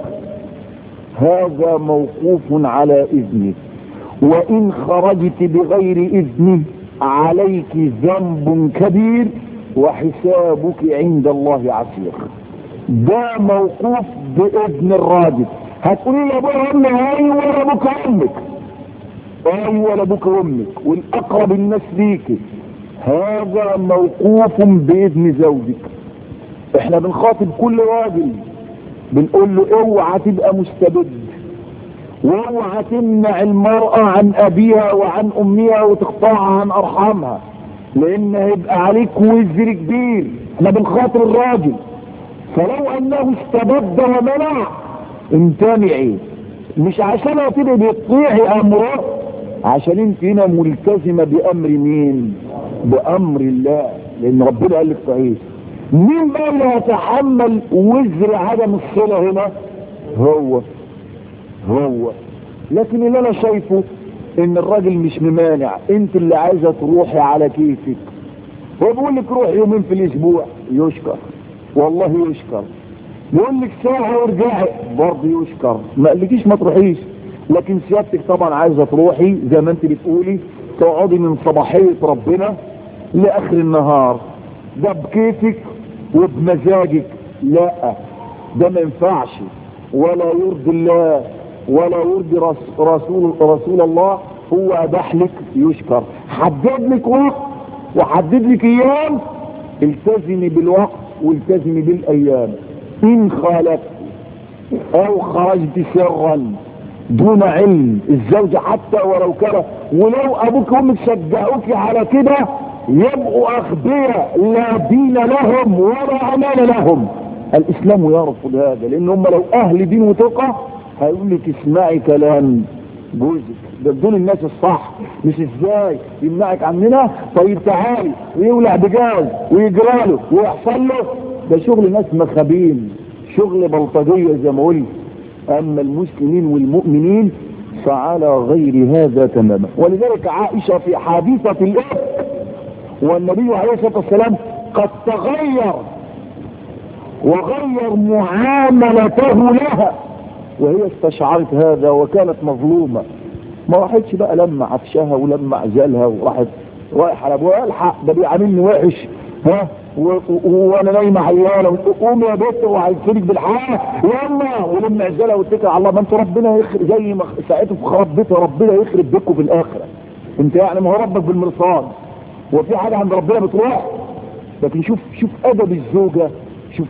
هذا موقوف على إذنك وإن خرجت بغير إذنه عليك ذنب كبير وحسابك عند الله عسير ده موقوف بإذن الراجل هتقولي لي ابويا امي ايوه ولا ابوك امك ايوه ولا ابوك امك والاقرب الناس ليك هذا موقوف باذن زوجك احنا بنخاطب كل راجل بنقول له اوعى تبقى مستبد واوعى تمنع المرأة عن ابيها وعن امها وتقطعها عن ارحامها لان هيبقى عليك وزر كبير احنا بنخاطب الراجل فلو انه استبد ومنع امتنعي مش عشان هتبقي بتطيعي امره عشان انت هنا ملتزمه بامر مين بامر الله لان ربنا قال لك صحيح مين بقى اللي هيتحمل وزر عدم الصله هنا هو هو لكن اللي انا شايفه ان الراجل مش ممانع انت اللي عايزه تروحي على كيفك هو بيقول لك روح يومين في الاسبوع يشكر والله يشكر يقول لك ساعة وارجعي برضه يشكر ما قالكيش ما تروحيش لكن سيادتك طبعا عايزة تروحي زي ما انت بتقولي تقعدي من صباحية ربنا لاخر النهار ده بكيفك وبمزاجك لا ده ما ينفعش ولا يرضي الله ولا يرضي رس- رسول رسول الله هو اباح لك يشكر حدد لك وقت وحدد لك ايام التزمي بالوقت والتزمي بالايام ان خالفت او خرجت سرا دون علم الزوجة حتى ولو كان ولو ابوك وامك شجعوك على كده يبقوا اغبياء لا دين لهم ولا امان لهم الاسلام يرفض هذا لان هم لو اهل دين وتقى هيقول لك اسمعي كلام جوزك ده بدون الناس الصح مش ازاي يمنعك عننا طيب تعالي ويولع بجاز ويجرى له ويحصل له ده شغل ناس مخابين شغل بلطجيه زي ما قلت اما المسلمين والمؤمنين فعلى غير هذا تماما ولذلك عائشه في حادثه الافك والنبي عليه الصلاه والسلام قد تغير وغير معاملته لها وهي استشعرت هذا وكانت مظلومة ما راحتش بقى لما عفشها ولما عزلها وراحت رايح على ابوها الحق ده بيعاملني وحش ها و- و- وانا نايمه عياله قوم يا بنت وهيفيدك بالحياه يلا ولما عزلها واتكل على الله ما انت ربنا يخرب زي ما ساعته في خراب بيتها ربنا يخرب بيتكم في الاخره انت يعني ما هو ربك بالمرصاد وفي حاجه عند ربنا بتروح لكن شوف شوف ادب الزوجه شوف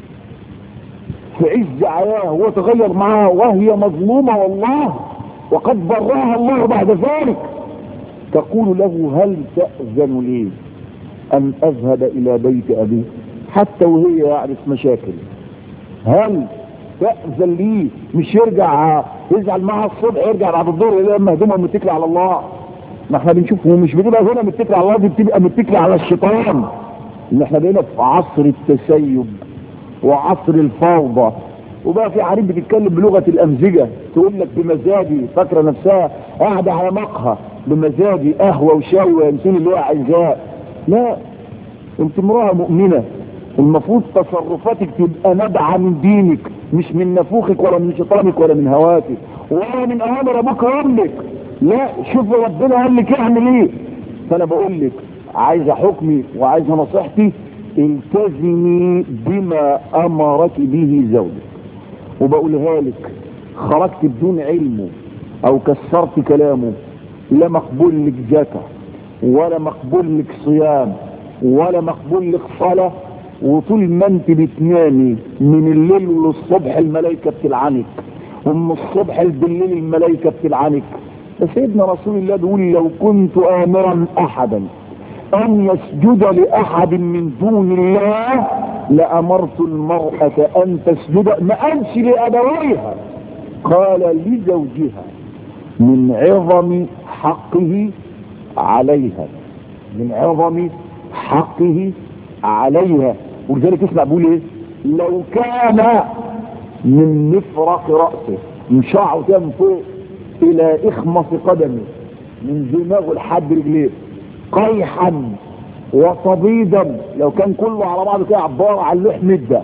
في عز عياه هو تغير معها وهي مظلومة والله وقد برها الله بعد ذلك تقول له هل تأذن لي أن أذهب إلى بيت أبي حتى وهي يعني في مشاكل هل تأذن لي مش يرجع يزعل معها الصبح يرجع بعد الظهر لما هدومها متكلة على الله ما احنا بنشوف هو مش بتبقى هنا متكلة على الله دي بتبقى متكلة على الشيطان ان احنا بقينا في عصر التسيب وعصر الفوضى وبقى في حريم بتتكلم بلغة الأمزجة تقول لك بمزاجي فاكرة نفسها قاعدة على مقهى بمزاجي قهوة وشاي وينسون اللي هو عايزاه لا انت امرأة مؤمنة المفروض تصرفاتك تبقى نابعة من دينك مش من نفوخك ولا من شيطانك ولا من هواتك ولا من اوامر ابوك وامك لا شوف ربنا قال لك اعمل ايه فانا بقول لك عايزه حكمي وعايزه نصيحتي التزمي بما امرك به زوجك وبقولها لك خرجت بدون علمه او كسرت كلامه لا مقبول لك زكاه ولا مقبول لك صيام ولا مقبول لك صلاه وطول ما انت بتنامي من الليل للصبح الملائكه بتلعنك ومن الصبح بالليل الملائكه بتلعنك فسيدنا رسول الله بيقول لو كنت امرا احدا ان يسجد لاحد من دون الله لامرت المراه ان تسجد ما قالش لابويها قال لزوجها من عظم حقه عليها من عظم حقه عليها ولذلك اسمع بيقول ايه لو كان من مفرق رأسه من شعره كده من فوق الى اخمص قدمه من دماغه لحد رجليه قيحا وصبيدا لو كان كله على بعضه كده عبارة عن لحم ده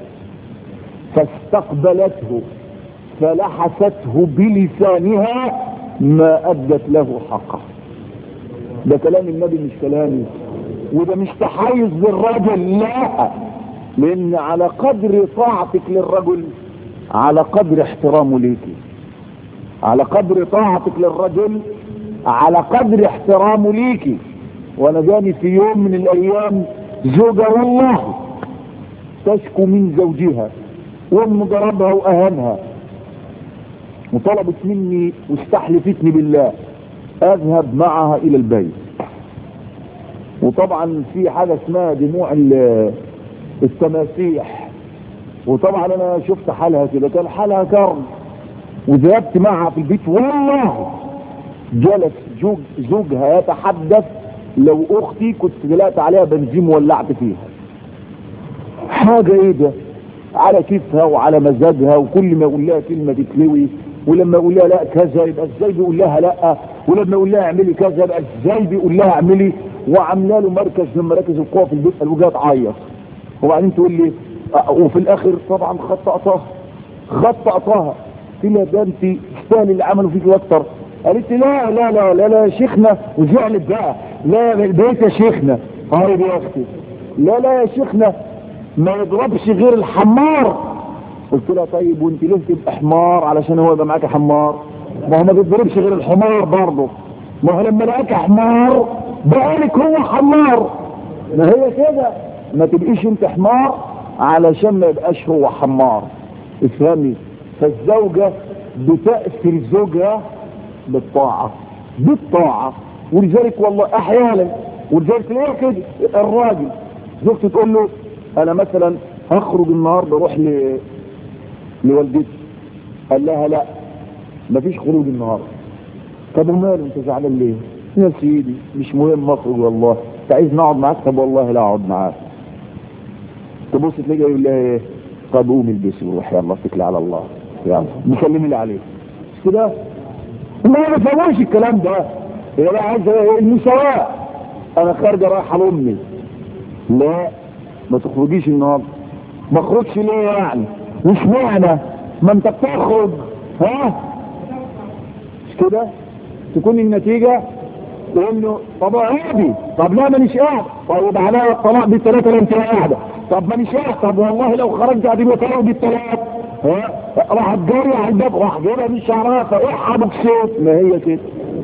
فاستقبلته فلحسته بلسانها ما ادت له حقه ده كلام النبي مش كلامي وده مش تحيز للرجل لا لان على قدر طاعتك للرجل على قدر احترامه ليكي على قدر طاعتك للرجل على قدر احترامه ليكي وانا جاني في يوم من الايام زوجة والله تشكو من زوجها وام ضربها واهانها وطلبت مني واستحلفتني بالله اذهب معها الى البيت وطبعا في حاجة اسمها دموع التماسيح وطبعا انا شفت حالها كده كان حالها كرم وذهبت معها في البيت والله جلس زوج زوجها يتحدث لو اختي كنت جلقت عليها بنزين ولعت فيها حاجة ايه ده على كيفها وعلى مزاجها وكل ما يقول لها كلمة تتلوي ولما يقول لها لا كذا يبقى ازاي بيقول لها لا ولما يقول لها اعملي كذا يبقى ازاي بيقول لها اعملي وعامله له مركز من مراكز القوه في البيت الوجهه تعيط وبعدين تقول لي أه وفي الاخر طبعا خدت قطاها خدت قطاها قلت لها ده انت تستاهل اللي عملوا فيك اكتر قالت لي لا لا لا لا لا يا شيخنا وزعلت بقى لا البيت يا شيخنا طيب يا اختي لا لا يا شيخنا ما يضربش غير الحمار قلت لها طيب وانت ليه تبقى حمار علشان هو يبقى معاك حمار ما هو ما بيضربش غير الحمار برضه ما هو لما لقاك حمار بقالك هو حمار ما هي كده ما تبقيش انت حمار علشان ما يبقاش هو حمار افهمي فالزوجة بتأثر زوجها بالطاعة بالطاعة ولذلك والله احيانا ولذلك ليه كده الراجل زوجته تقول له انا مثلا هخرج النهارده اروح ل... لوالدتي قال لها لا مفيش خروج النهارده طب وماله انت زعلان ليه يا سيدي مش مهم اخرج والله انت عايز نقعد معاك طب والله لا اقعد معاك تبص تلاقي يقول لها ايه طب قومي البسي وروح يلا اتكلي على الله يلا مسلمي لي عليه مش كده ما بفهمش الكلام ده هي بقى عايزه ايه المساواه انا خارجه رايحه لامي لا ما تخرجيش النهارده ما اخرجش ليه يعني مش معنى ما انت بتخرج ها مش كده تكون النتيجة تقول له طب عادي طب لا مانيش قاعد طيب عليا الطلاق بالثلاثة اللي انت قاعدة طب مانيش قاعد طب والله لو خرجت هتبقى طلاق بالثلاث ها راح جاري على الباب راح جايبها من شعرها فاحها بكسوت ما هي كده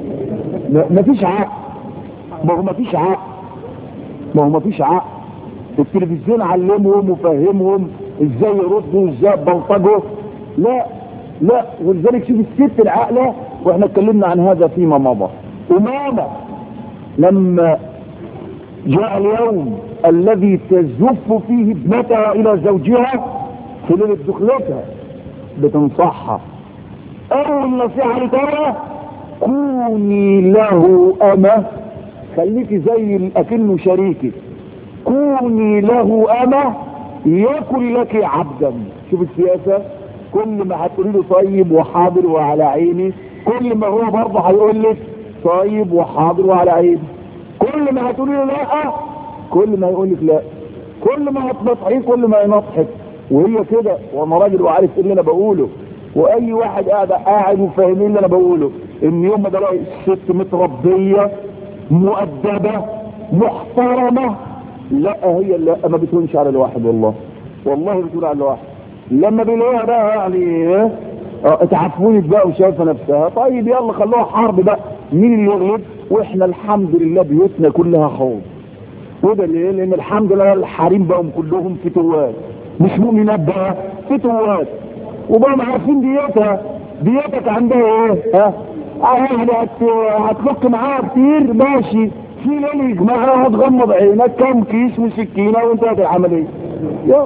ما فيش عقل ما هو ما فيش عقل ما هو ما فيش عقل التلفزيون علمهم وفهمهم ازاي يردوا ازاي بلطجوا لا لا ولذلك شوف الست العاقله واحنا اتكلمنا عن هذا فيما مضى امامه لما جاء اليوم الذي تزف فيه ابنتها الى زوجها في ليله دخلتها بتنصحها اول نصيحه لترى كوني له امه خليكي زي اكنه شريكك كوني له امه يكن لك عبدا شوف السياسة كل ما هتقولي له طيب وحاضر وعلى عيني كل ما هو برضه هيقول لك طيب وحاضر وعلى عيني كل ما هتقولي له لا كل ما يقول لك لا كل ما هتنصحيه كل ما ينصحك وهي كده وانا راجل وعارف ايه اللي انا بقوله واي واحد قاعد قاعد وفاهمين اللي انا بقوله ان يوم ما بلاقي الست متربيه مؤدبه محترمه لا هي لا ما بتهونش على الواحد والله والله بتقول على الواحد لما بيلاقيها بقى يعني اه اتعفونت بقى وشايفه نفسها طيب يلا خلوها حرب بقى مين اللي يغلب واحنا الحمد لله بيوتنا كلها خوف وده ليه لان الحمد لله الحريم بقوا كلهم فتوات مش مؤمنات بقى فتوات وبقوا عارفين ديتها ديتك عندها ايه ها يعني هت... هتفك معاها كتير ماشي في ليل يجمعها هتغمض عينك كم كيس وسكينه وانتهت العمليه يلا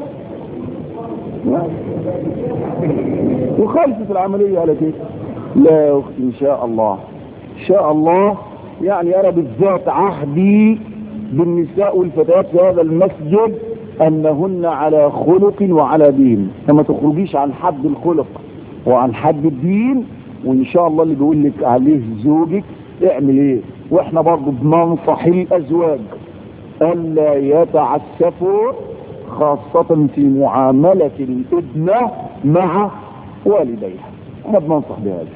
وخلصت العمليه على كده لا يا اختي ان شاء الله ان شاء الله يعني انا بالذات عهدي بالنساء والفتيات في هذا المسجد انهن على خلق وعلى دين فما تخرجيش عن حد الخلق وعن حد الدين وان شاء الله اللي بيقول لك عليه زوجك اعمل ايه واحنا برضه بننصح الازواج الا يتعسفوا خاصة في معاملة الابنة مع والديها احنا بننصح بهذا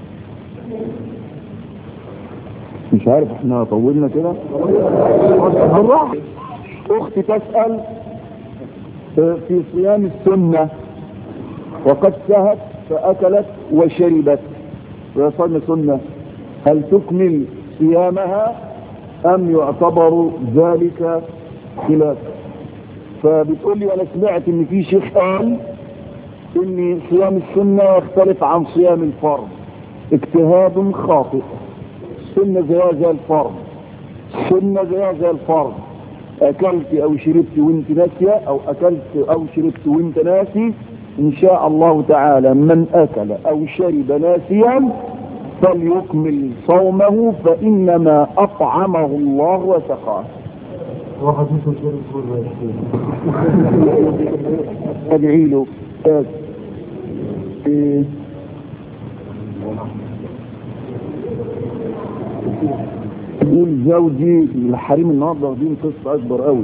مش عارف احنا طولنا كده بالراحة اختي تسأل في صيام السنة وقد سهت فأكلت وشربت ويصلنا سنة هل تكمل صيامها أم يعتبر ذلك خلاف فبتقول لي أنا سمعت إن في شيخ قال إن صيام السنة يختلف عن صيام الفرض اجتهاد خاطئ السنة زيها زي الفرض السنة زيها زي الفرض أكلت أو شربت وانت ناسية أو أكلت أو شربت وانت ناسي إن شاء الله تعالى من أكل أو شرب ناسيا فليكمل صومه فإنما أطعمه الله وسقاه واحد مثل شرب كل ادعي له إيه. يقول زوجي الحريم النهارده واخدين قصه اكبر قوي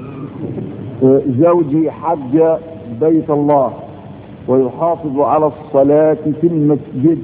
زوجي حج بيت الله ويحافظ على الصلاة في المسجد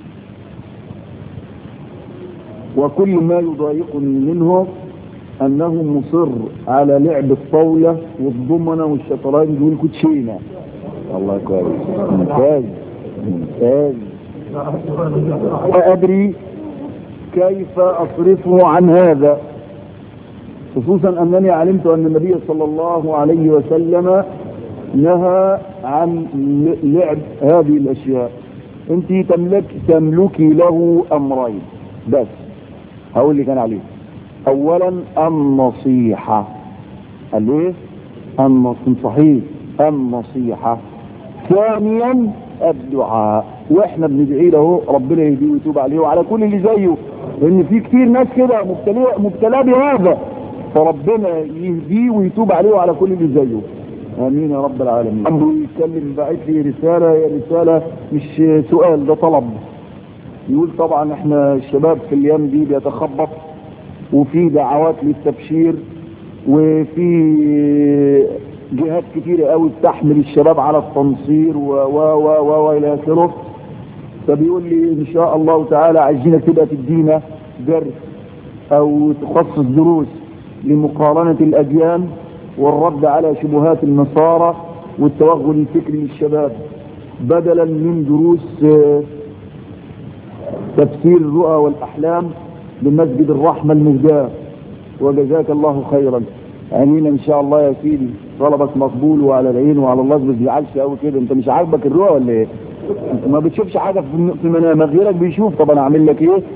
وكل ما يضايقني منه انه مصر على لعب الطاولة والضمنة والشطرنج والكوتشينة الله كويس ممتاز ممتاز لا ادري كيف اصرفه عن هذا خصوصا انني علمت ان النبي صلى الله عليه وسلم نهى عن لعب هذه الاشياء انت تملك تملكي له امرين بس هقول لك انا عليه اولا النصيحة قال ايه النصيحة صحيح النصيحة ثانيا الدعاء واحنا بندعي له ربنا يهديه ويتوب عليه وعلى كل اللي زيه لان في كتير ناس كده مبتلى مبتلى بهذا فربنا يهديه ويتوب عليه وعلى كل اللي زيه امين يا رب العالمين عنده يتكلم بعت لي رسالة هي رسالة مش سؤال ده طلب يقول طبعا احنا الشباب في الايام دي بيتخبط وفي دعوات للتبشير وفي جهات كتيرة قوي بتحمل الشباب على التنصير و و و و والى اخره فبيقول لي ان شاء الله تعالى عايزينك تبقى تدينا درس او تخصص دروس لمقارنة الاديان والرد على شبهات النصارى والتوغل الفكري للشباب بدلا من دروس تفسير الرؤى والاحلام بمسجد الرحمة المهداة وجزاك الله خيرا امين ان شاء الله يا سيدي طلبك مقبول وعلى العين وعلى الله ما تزعلش قوي كده انت مش عاجبك الرؤى ولا ايه انت ما بتشوفش حاجه في منامك غيرك بيشوف طب انا اعمل لك ايه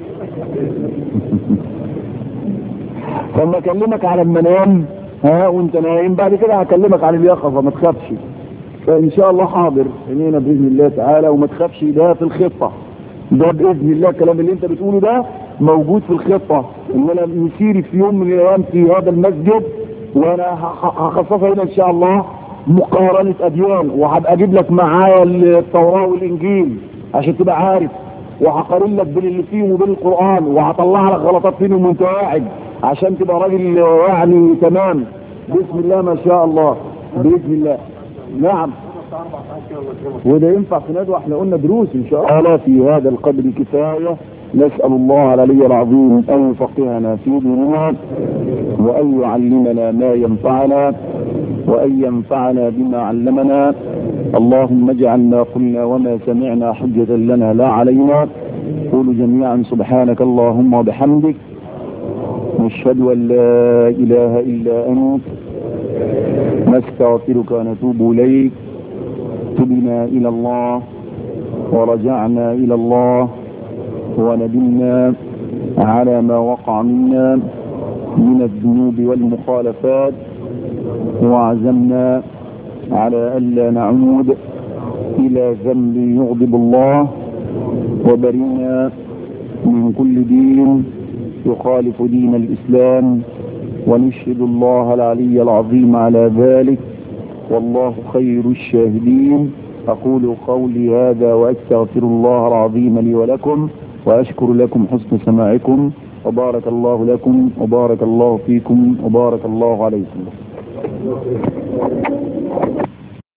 فلما اكلمك على المنام ها وانت نايم بعد كده هكلمك عن اليقظه ما تخافش فان شاء الله حاضر هنا باذن الله تعالى وما تخافش ده في الخطه ده باذن الله الكلام اللي انت بتقوله ده موجود في الخطه ان انا مسيري في يوم من الايام في هذا المسجد وانا هخصصها هنا ان شاء الله مقارنة اديان وهبقى اجيب لك معايا التوراة والانجيل عشان تبقى عارف وهقارن لك بين اللي فيهم وبين القرآن وهطلع لك غلطات فيهم وانت قاعد عشان تبقى راجل يعني تمام بسم الله ما شاء الله بإذن الله نعم وده ينفع في ندوة احنا قلنا دروس ان شاء الله في هذا القدر كفاية نسأل الله العلي العظيم أن يفقهنا في ديننا وأن يعلمنا ما ينفعنا وأن ينفعنا بما علمنا اللهم اجعل ما قلنا وما سمعنا حجة لنا لا علينا قولوا جميعا سبحانك اللهم وبحمدك نشهد أن لا إله إلا أنت نستغفرك ونتوب إليك تبنا إلى الله ورجعنا إلى الله وندمنا على ما وقع منا من الذنوب والمخالفات وعزمنا على ألا نعود إلى ذنب يغضب الله وبرنا من كل دين يخالف دين الإسلام ونشهد الله العلي العظيم على ذلك والله خير الشاهدين أقول قولي هذا وأستغفر الله العظيم لي ولكم وأشكر لكم حسن سماعكم وبارك الله لكم وبارك الله فيكم وبارك الله عليكم